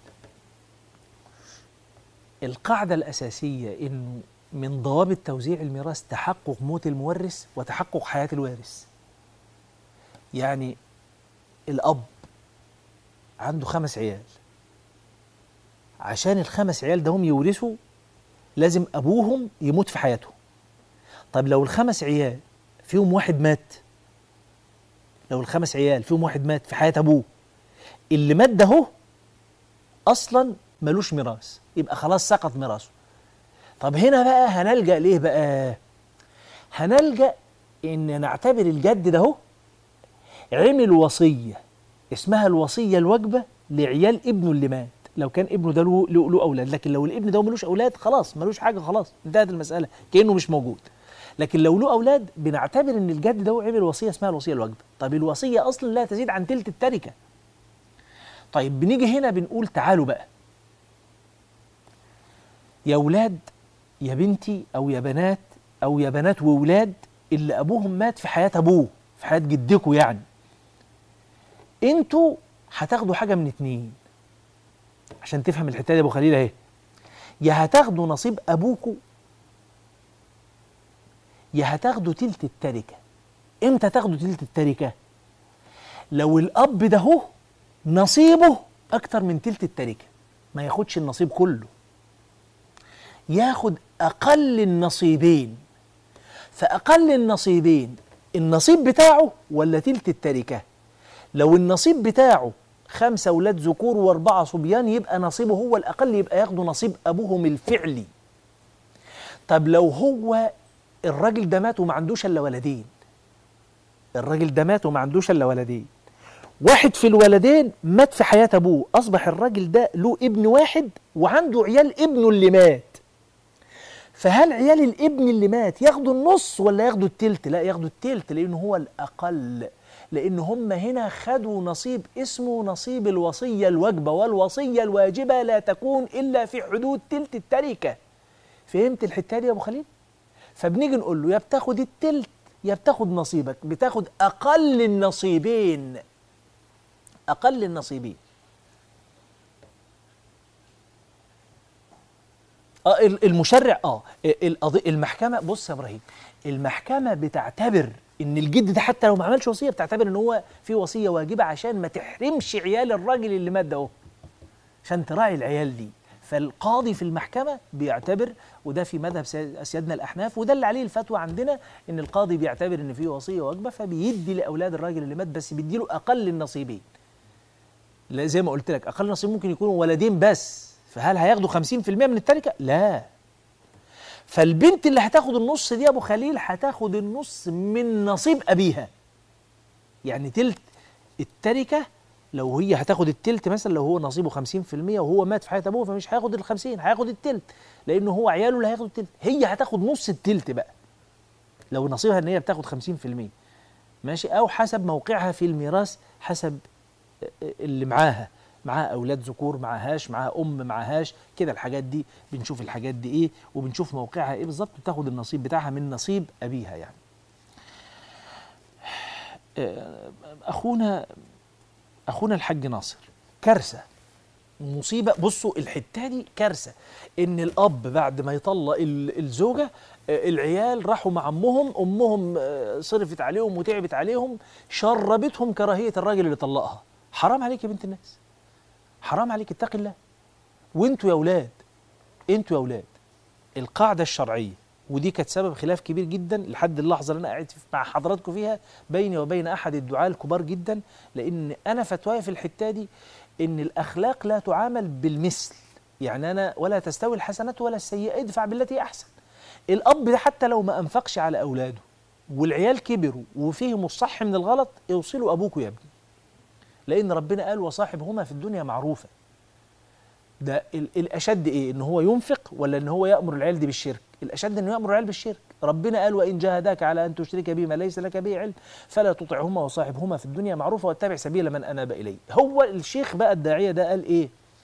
القاعده الاساسيه انه من ضوابط توزيع الميراث تحقق موت المورث وتحقق حياه الوارث يعني الاب عنده خمس عيال عشان الخمس عيال ده هم يورثوا لازم ابوهم يموت في حياتهم طب لو الخمس عيال فيهم واحد مات لو الخمس عيال فيهم واحد مات في حياة أبوه اللي مات ده هو أصلا ملوش ميراث يبقى خلاص سقط ميراثه طب هنا بقى هنلجأ ليه بقى هنلجأ إن نعتبر الجد ده هو عمل وصية اسمها الوصية الواجبة لعيال ابنه اللي مات لو كان ابنه ده له له له اولاد لكن لو الابن ده ملوش اولاد خلاص ملوش حاجه خلاص انتهت المساله كانه مش موجود لكن لو له اولاد بنعتبر ان الجد ده عمل وصيه اسمها الوصيه الواجبه طيب الوصيه اصلا لا تزيد عن تلت التركه طيب بنيجي هنا بنقول تعالوا بقى يا اولاد يا بنتي او يا بنات او يا بنات واولاد اللي ابوهم مات في حياه ابوه في حياه جدكم يعني انتوا هتاخدوا حاجه من اتنين عشان تفهم الحته دي يا ابو خليل اهي يا هتاخدوا نصيب ابوكوا يا هتاخدوا تلت التركه امتى تاخدوا تلت التركه لو الاب ده هو نصيبه اكتر من تلت التركه ما ياخدش النصيب كله ياخد اقل النصيبين فاقل النصيبين النصيب بتاعه ولا تلت التركه لو النصيب بتاعه خمسة أولاد ذكور وأربعة صبيان يبقى نصيبه هو الأقل يبقى ياخدوا نصيب أبوهم الفعلي طب لو هو الراجل ده مات وما عندوش إلا ولدين الراجل ده مات وما عندوش إلا ولدين واحد في الولدين مات في حياة أبوه أصبح الراجل ده له ابن واحد وعنده عيال ابنه اللي مات فهل عيال الابن اللي مات ياخدوا النص ولا ياخدوا التلت لا ياخدوا التلت لأنه هو الأقل لأن هم هنا خدوا نصيب اسمه نصيب الوصية الواجبة والوصية الواجبة لا تكون إلا في حدود تلت التركة فهمت الحتة دي يا أبو خليل؟ فبنيجي نقول له يا بتاخد التلت يا بتاخد نصيبك بتاخد أقل النصيبين أقل النصيبين اه ال- المشرع اه القضية المحكمة بص يا ابراهيم المحكمة بتعتبر ان الجد ده حتى لو ما عملش وصية بتعتبر ان هو في وصية واجبة عشان ما تحرمش عيال الراجل اللي مات ده اهو عشان تراعي العيال دي فالقاضي في المحكمة بيعتبر وده في مذهب سي- سيادنا الأحناف وده اللي عليه الفتوى عندنا إن القاضي بيعتبر إن في وصية واجبة فبيدي لأولاد الراجل اللي مات بس بيديله أقل النصيبين لا زي ما قلت لك أقل نصيب ممكن يكونوا ولدين بس فهل هياخدوا 50% من التركة؟ لا فالبنت اللي هتاخد النص دي يا أبو خليل هتاخد النص من نصيب أبيها يعني تلت التركة لو هي هتاخد التلت مثلا لو هو نصيبه 50% وهو مات في حياة أبوه فمش هياخد ال 50 هياخد التلت لأنه هو عياله اللي هياخدوا التلت هي هتاخد نص التلت بقى لو نصيبها إن هي بتاخد 50% ماشي أو حسب موقعها في الميراث حسب اللي معاها معاها أولاد ذكور معاهاش معاها أم معاهاش كده الحاجات دي بنشوف الحاجات دي إيه وبنشوف موقعها إيه بالظبط بتاخد النصيب بتاعها من نصيب أبيها يعني أخونا اخونا الحاج ناصر كارثه مصيبه بصوا الحته دي كارثه ان الاب بعد ما يطلق ال- الزوجه آه، العيال راحوا مع امهم امهم آه، صرفت عليهم وتعبت عليهم شربتهم كراهيه الراجل اللي طلقها حرام عليك يا بنت الناس حرام عليك اتقي الله وانتوا يا اولاد انتوا يا اولاد القاعده الشرعيه ودي كانت سبب خلاف كبير جدا لحد اللحظه اللي انا قاعد في- مع حضراتكم فيها بيني وبين احد الدعاة الكبار جدا لان انا فتوايا في الحته دي ان الاخلاق لا تعامل بالمثل يعني انا ولا تستوي الحسنات ولا السيئه ادفع بالتي احسن الاب ده حتى لو ما انفقش على اولاده والعيال كبروا وفيهم الصح من الغلط اوصلوا ابوكوا يا ابني لان ربنا قال وصاحبهما في الدنيا معروفه ده ال- الاشد ايه ان هو ينفق ولا ان هو يامر العيال دي بالشرك الاشد انه يامر العيال بالشرك ربنا قال وان جاهداك على ان تشرك بي ما ليس لك به علم فلا تطعهما وصاحبهما في الدنيا معروفه واتبع سبيل من اناب الي هو الشيخ بقى الداعيه ده قال ايه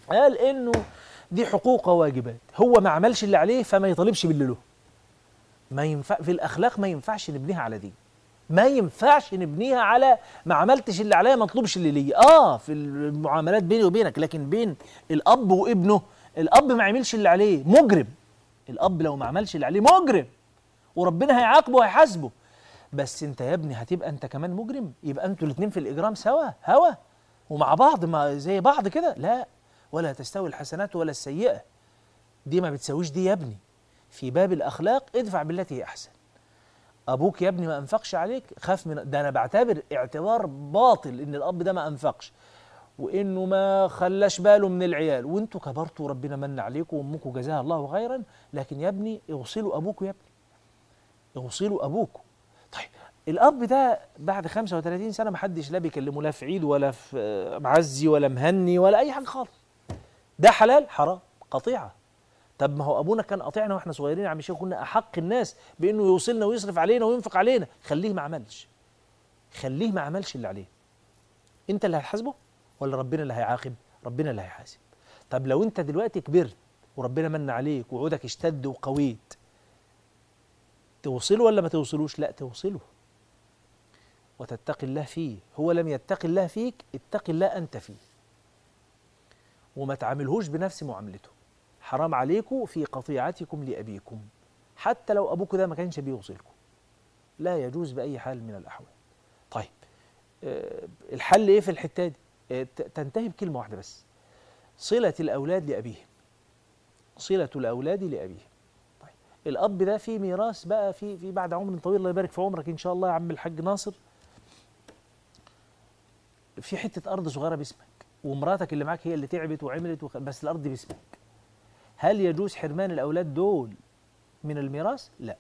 قال انه دي حقوق وواجبات هو ما عملش اللي عليه فما يطالبش باللي له ما ينفع في الاخلاق ما ينفعش نبنيها على دي ما ينفعش نبنيها على ما عملتش اللي عليا ما اطلبش اللي ليا اه في المعاملات بيني وبينك لكن بين الاب وابنه الاب ما عملش اللي عليه مجرم الاب لو ما عملش اللي عليه مجرم وربنا هيعاقبه وهيحاسبه بس انت يا ابني هتبقى انت كمان مجرم يبقى انتوا الاثنين في الاجرام سوا هوا ومع بعض ما زي بعض كده لا ولا تستوي الحسنات ولا السيئه دي ما بتساويش دي يا ابني في باب الاخلاق ادفع بالتي هي احسن ابوك يا ابني ما انفقش عليك خاف من ده انا بعتبر اعتبار باطل ان الاب ده ما انفقش وانه ما خلاش باله من العيال وانتوا كبرتوا وربنا من عليكم وامكم جزاها الله خيرا لكن يا ابني اوصلوا ابوكم يا ابني اوصلوا ابوكم طيب الاب ده بعد 35 سنه ما حدش لا بيكلمه لا في عيد ولا في آه، معزي ولا مهني ولا اي حاجه خالص ده حلال حرام قطيعه طب ما هو ابونا كان قاطعنا واحنا صغيرين يا عم الشيخ كنا احق الناس بانه يوصلنا ويصرف علينا وينفق علينا خليه ما عملش خليه ما عملش اللي عليه انت اللي هتحاسبه ولا ربنا اللي هيعاقب ربنا اللي هيحاسب طب لو انت دلوقتي كبرت وربنا من عليك وعودك اشتد وقويت توصله ولا ما توصلوش لا توصله وتتقي الله فيه هو لم يتقي الله فيك اتق الله انت فيه وما تعاملهوش بنفس معاملته حرام عليكم في قطيعتكم لأبيكم حتى لو أبوك ده ما كانش بيوصلكم لا يجوز بأي حال من الأحوال طيب آه، الحل إيه في الحتة دي آه، ت- تنتهي بكلمة واحدة بس صلة الأولاد لأبيهم صلة الأولاد لأبيهم طيب الأب ده في ميراث بقى في في بعد عمر طويل الله يبارك في عمرك إن شاء الله يا عم الحاج ناصر في حتة أرض صغيرة باسمك ومراتك اللي معاك هي اللي تعبت وعملت وخ... بس الأرض باسمك هل يجوز حرمان الأولاد دول من الميراث؟ لا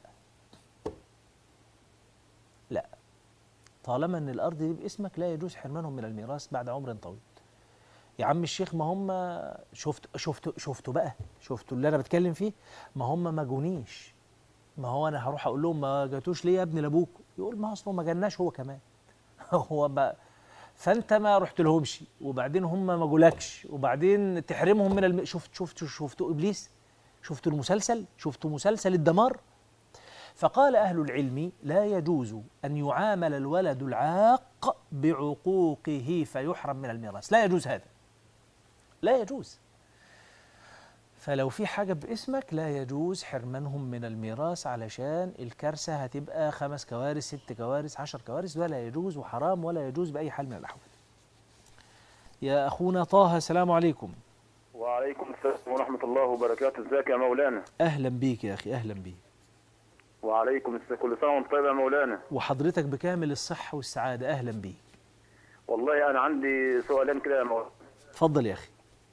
لا طالما ان الارض دي باسمك لا يجوز حرمانهم من الميراث بعد عمر طويل يا عم الشيخ ما هم شفت شفت شفتوا بقى شفتوا اللي انا بتكلم فيه ما هم ما جونيش ما هو انا هروح اقول لهم ما جاتوش ليه يا ابني لابوك يقول ما اصله ما جالناش هو كمان هو بقى فانت ما رحت لهمش وبعدين هم ما جولكش وبعدين تحرمهم من الم... شفت شفت شفتوا ابليس شفتوا المسلسل شفتوا مسلسل الدمار فقال اهل العلم لا يجوز ان يعامل الولد العاق بعقوقه فيحرم من الميراث لا يجوز هذا لا يجوز فلو في حاجة باسمك لا يجوز حرمانهم من الميراث علشان الكارثة هتبقى خمس كوارث ست كوارث عشر كوارث ولا يجوز وحرام ولا يجوز بأي حال من الأحوال يا أخونا طه السلام عليكم وعليكم السلام ورحمة الله وبركاته ازيك يا مولانا أهلا بيك يا أخي أهلا بيك وعليكم السلام كل سنة وانت طيب يا مولانا وحضرتك بكامل الصحة والسعادة أهلا بيك والله أنا عندي سؤالين كده يا مولانا اتفضل يا أخي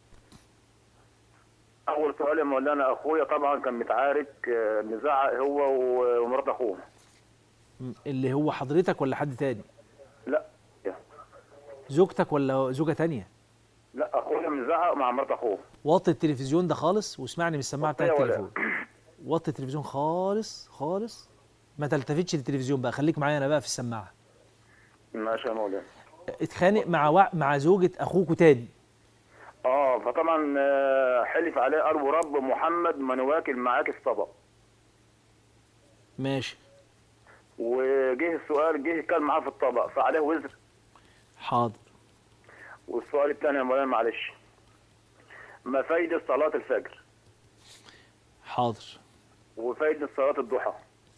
أول سؤال يا مولانا أخويا طبعا كان متعارك آه، مزعق هو و- ومرات أخوه م- اللي هو حضرتك ولا حد تاني لا زوجتك ولا زوجة تانية لا أخويا مزعق مع مرات أخوه وطي التلفزيون ده خالص واسمعني من السماعة بتاعت وطيه ولا- التليفون وطي التلفزيون خالص خالص ما تلتفتش للتلفزيون بقى خليك معايا انا بقى في السماعة ماشي يا مولانا اتخانق مع وع... مع زوجة اخوك تاني اه فطبعا آه، حلف عليه أرب رب محمد ما نواكل معاك الصبا ماشي وجه السؤال جه كان معاه في الطبق فعليه وزر حاضر والسؤال الثاني يا مولانا معلش ما فايدة صلاة الفجر حاضر وفايدة صلاة الضحى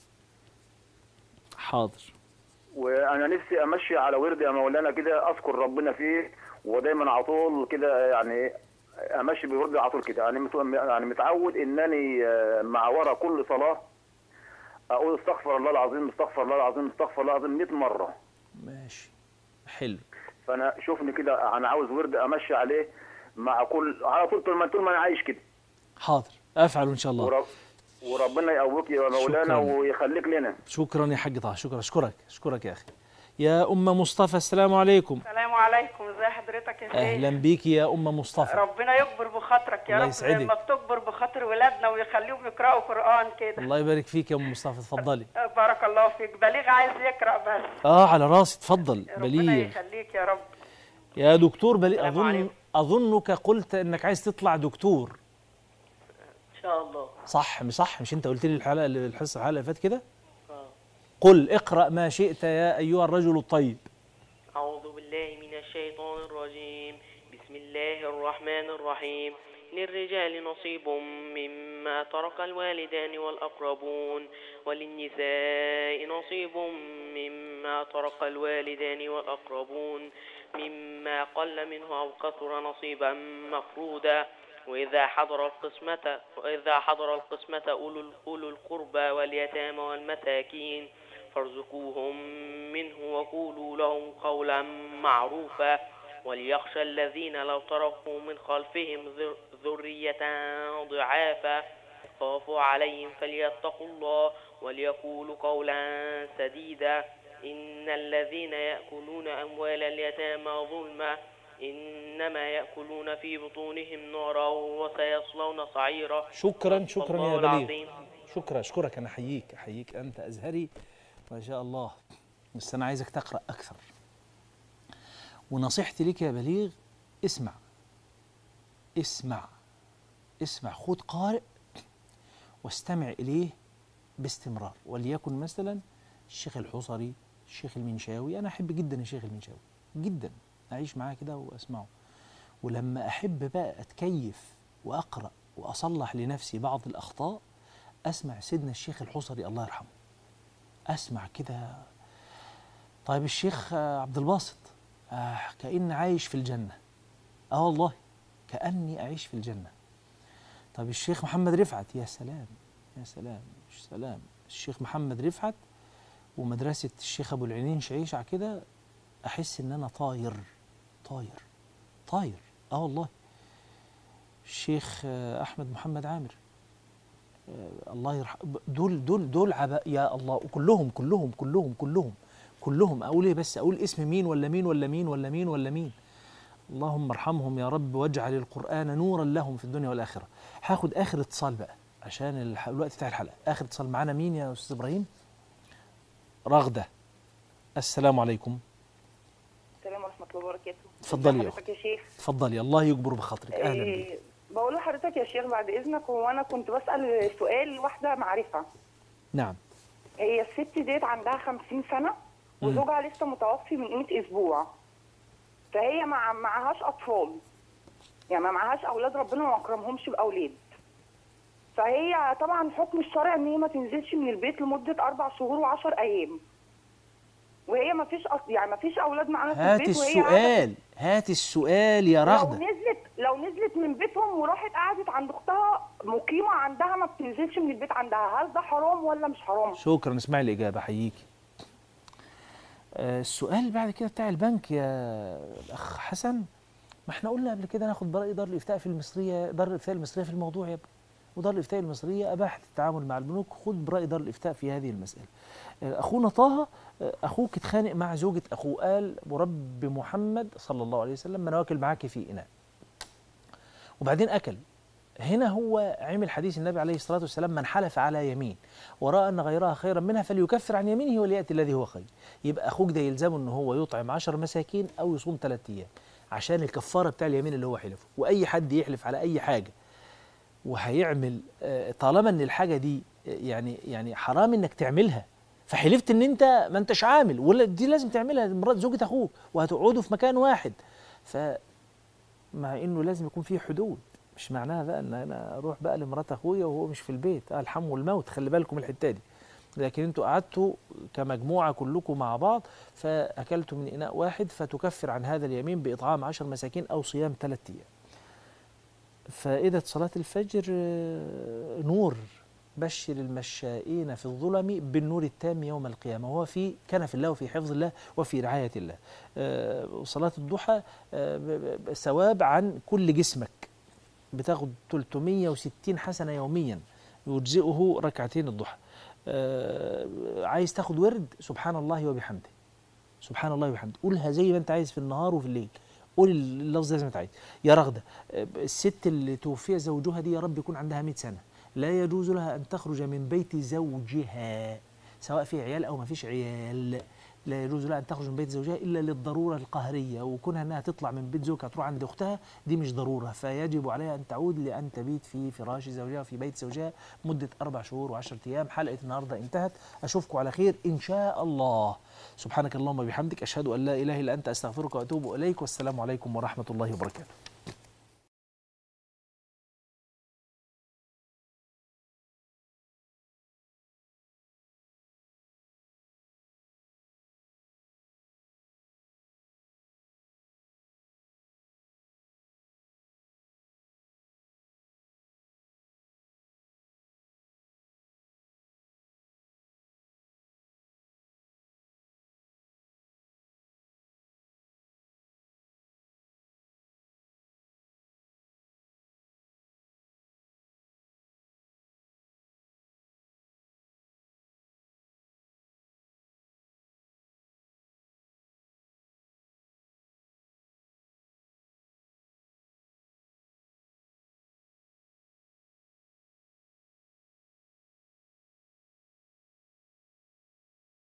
حاضر وانا نفسي امشي على ورد يا مولانا كده اذكر ربنا فيه ودايما على طول كده يعني امشي بورد على طول كده يعني مت- يعني متعود انني آه، مع ورا كل صلاه اقول استغفر الله العظيم استغفر الله العظيم استغفر الله العظيم 100 مره ماشي حلو فانا شوفني كده انا عاوز ورد امشي عليه مع كل على طول طول ما طول ما انا عايش كده حاضر افعل ان شاء الله ورب وربنا يقويك يا مولانا شكراً. ويخليك لنا شكرا يا حاج طه شكرا اشكرك اشكرك يا اخي يا ام مصطفى السلام عليكم السلام عليكم ازي حضرتك يا شيخ اهلا بيكي يا ام مصطفى ربنا يكبر بخاطرك يا الله رب يسعدك. زي ما بتكبر بخاطر ولادنا ويخليهم يقراوا قران كده الله يبارك فيك يا ام مصطفى اتفضلي بارك الله فيك بليغ عايز يقرا بس اه على راسي اتفضل ربنا بليغ يخليك يا رب يا دكتور بليغ السلام اظن عليكم. اظنك قلت انك عايز تطلع دكتور ان شاء الله صح مش صح مش انت قلت لي الحلقه اللي الحصه الحلقه اللي فاتت كده آه. قل اقرا ما شئت يا ايها الرجل الطيب أعوذ بالله من الشيطان الرجيم بسم الله الرحمن الرحيم للرجال نصيب مما ترك الوالدان والأقربون وللنساء نصيب مما ترك الوالدان والأقربون مما قل منه أو كثر نصيبا مفرودا وإذا حضر القسمة وإذا حضر القسمة أولو أولو القربى واليتامى والمساكين فارزقوهم منه وقولوا لهم قولا معروفا وليخشى الذين لو تركوا من خلفهم ذر- ذرية ضعافا خافوا عليهم فليتقوا الله وليقولوا قولا سديدا إن الذين يأكلون أموال اليتامى ظلما إنما يأكلون في بطونهم نارا وسيصلون سعيرا شكرا شكرا يا الله بليغ العظيم. شكرا اشكرك انا احييك احييك انت ازهري ما شاء الله بس انا عايزك تقرا اكثر ونصيحتي لك يا بليغ اسمع اسمع اسمع خذ قارئ واستمع اليه باستمرار وليكن مثلا الشيخ الحصري الشيخ المنشاوي انا احب جدا الشيخ المنشاوي جدا اعيش معاه كده واسمعه ولما احب بقى اتكيف واقرا واصلح لنفسي بعض الاخطاء اسمع سيدنا الشيخ الحصري الله يرحمه اسمع كده طيب الشيخ آه، عبد الباسط آه كأني عايش في الجنة اه والله كأني أعيش في الجنة طيب الشيخ محمد رفعت يا سلام يا سلام يا سلام الشيخ محمد رفعت ومدرسة الشيخ أبو العينين شعيشع كده أحس إن أنا طاير طاير طاير اه والله الشيخ آه، أحمد محمد عامر آه، الله يرحم دول دول دول عبا يا الله كلهم كلهم كلهم كلهم كلهم اقول ايه بس اقول اسم مين ولا مين ولا مين ولا مين ولا مين اللهم ارحمهم يا رب واجعل القران نورا لهم في الدنيا والاخره هاخد اخر اتصال بقى عشان الح- الوقت بتاع الحلقه اخر اتصال معانا مين يا استاذ ابراهيم رغده السلام عليكم السلام ورحمة الله وبركاته اتفضلي يا ازي حضرتك يا شيخ اتفضلي الله يجبر بخاطرك اهلا بك إيه بقول لحضرتك يا شيخ بعد إذنك هو أنا كنت بسأل سؤال واحدة معرفة نعم هي الست ديت عندها 50 سنة مم. وزوجها لسه متوفي من قيمة أسبوع فهي مع معهاش أطفال يعني ما معهاش أولاد ربنا ما أكرمهمش بأولاد فهي طبعا الحكم الشرعي إن هي ما تنزلش من البيت لمدة أربع شهور وعشر أيام وهي ما فيش أص... يعني ما فيش أولاد معانا في هات البيت وهي قاعدة السؤال هات السؤال يا لو رغده نزلت لو نزلت من بيتهم وراحت قعدت عند اختها مقيمه عندها ما بتنزلش من البيت عندها هل ده حرام ولا مش حرام؟ شكرا اسمعي الإجابة حييكي آه، السؤال بعد كده بتاع البنك يا الأخ حسن ما احنا قلنا قبل كده ناخد برأي دار الإفتاء في المصرية دار الإفتاء المصرية في الموضوع يا ابني ودار الإفتاء المصرية أباحت التعامل مع البنوك خد برأي دار الإفتاء في هذه المسألة آه، أخونا طه آه، أخوك اتخانق مع زوجة أخوه قال ورب محمد صلى الله عليه وسلم ما أنا واكل معاك في إناء وبعدين أكل هنا هو عمل حديث النبي عليه الصلاة والسلام من حلف على يمين ورأى أن غيرها خيرا منها فليكفر عن يمينه وليأتي الذي هو خير يبقى أخوك ده يلزمه أن هو يطعم عشر مساكين أو يصوم ثلاثة أيام عشان الكفارة بتاع اليمين اللي هو حلفه وأي حد يحلف على أي حاجة وهيعمل آه، طالما ان الحاجه دي آه، يعني يعني حرام انك تعملها فحلفت ان انت ما انتش عامل ولا دي لازم تعملها مرات زوجة اخوك وهتقعدوا في مكان واحد ف مع انه لازم يكون في حدود مش معناها بقى ان انا اروح بقى لمرات اخويا وهو مش في البيت آه الحم والموت خلي بالكم من الحته دي لكن انتوا قعدتوا كمجموعه كلكم مع بعض فاكلتوا من اناء واحد فتكفر عن هذا اليمين باطعام عشر مساكين او صيام ثلاثة ايام فائدة صلاة الفجر آه، نور بشر المشائين في الظلم بالنور التام يوم القيامة وهو في كنف الله وفي حفظ الله وفي رعاية الله آه، صلاة الضحى آه، ب- ب- ثواب عن كل جسمك بتاخد 360 حسنة يوميا يجزئه ركعتين الضحى آه، عايز تاخد ورد سبحان الله وبحمده سبحان الله وبحمده قولها زي ما انت عايز في النهار وفي الليل قول اللفظ ده زي ما انت عايز يا رغده آه، الست اللي توفي زوجها دي يا رب يكون عندها 100 سنه لا يجوز لها ان تخرج من بيت زوجها سواء في عيال او ما فيش عيال لا يجوز لها ان تخرج من بيت زوجها الا للضروره القهريه وكونها انها تطلع من بيت زوجها تروح عند اختها دي مش ضروره فيجب عليها ان تعود لان تبيت في فراش زوجها في بيت زوجها مده اربع شهور وعشرة ايام حلقه النهارده انتهت اشوفكم على خير ان شاء الله سبحانك اللهم وبحمدك اشهد ان لا اله الا انت استغفرك واتوب اليك والسلام عليكم ورحمه الله وبركاته